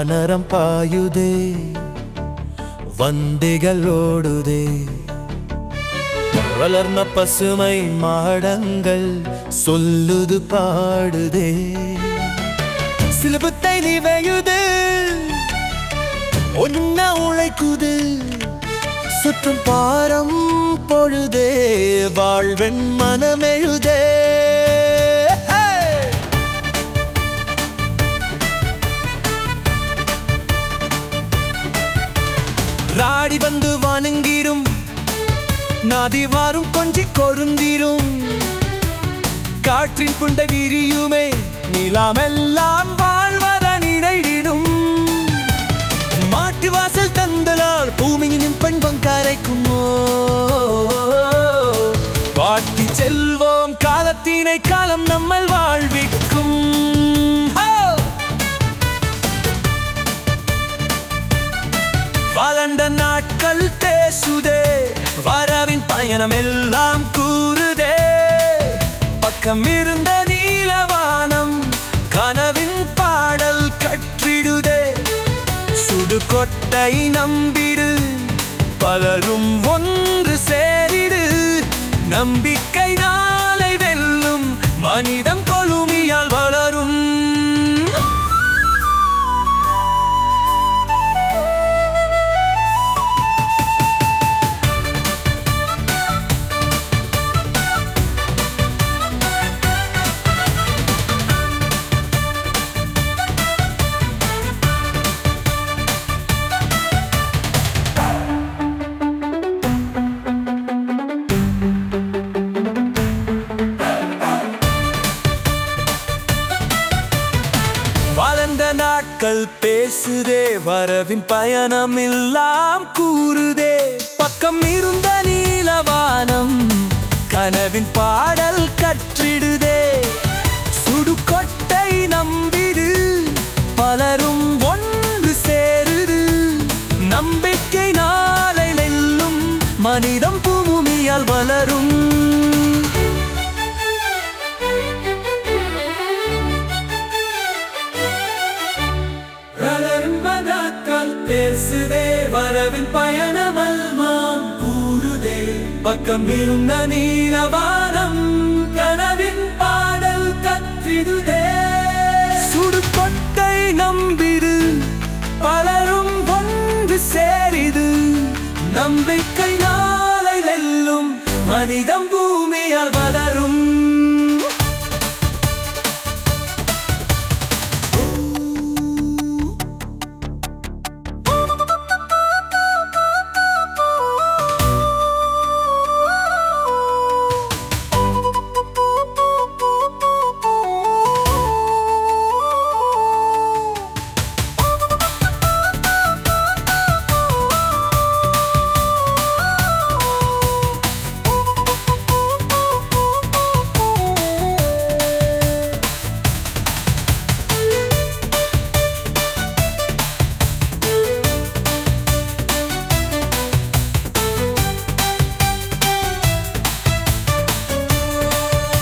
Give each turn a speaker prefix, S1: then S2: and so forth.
S1: வானரம் பாயுதே வண்டிகள் ஓடுதே வளர்ந்த பசுமை மாடங்கள் சொல்லுது பாடுதே சிலுபத்தை நிவையுது ஒன்ன உழைக்குது சுற்றும் பாரம் பொழுதே வாழ்வெண் மனமெழுதே Hey! ராடி வந்து வணங்கிடும் நதி வாரும் கொஞ்சி கொருந்திரும் காற்றின் புண்ட விரியுமே நிலாமெல்லாம் வாழ்வத நினைவிடும் மாட்டு வாசல் தந்தலால் பூமியின் பெண்பம் கரைக்குமோ பாட்டி செல்வோம் காலத்தினை காலம் நம்மள் வாழ்விக்கும் ஹோ! வளர்ந்த நாட்கள் பேசுதே வரவின் பயணம் எல்லாம் கூறுதே பக்கம் இருந்த நீலவானம் கனவின் பாடல் கற்றிடுதே சுடுகொட்டை நம்பிடு பலரும் ஒன்று சேரிடு நம்பிக்கை நாளை வெல்லும் மனிதம் கொழுமியால் வளரும் வளர்ந்த நாட்கள் பேசுதே வரவின் பயணம் எல்லாம் கூறுதே பக்கம் இருந்த நீலவானம் கனவின் பாடல் கற்றிடுதே சுடுகொட்டை நம்பிடு பலரும் ஒன்று சேருது நம்பிக்கை நாளை வெல்லும் மனிதம் பூமியால் வளரும் வளரும் மனத்தால் பேசுதே வரவின் பயணமல்மாம் கூறுதே பக்கம் இருந்த நீலவானம் கனவின் பாடல் கற்றிடுதே சுடுகொட்டை நம்பிடு பலரும் ஒன்று சேரிது நம்பிக்கை நாளை வெல்லும் மனித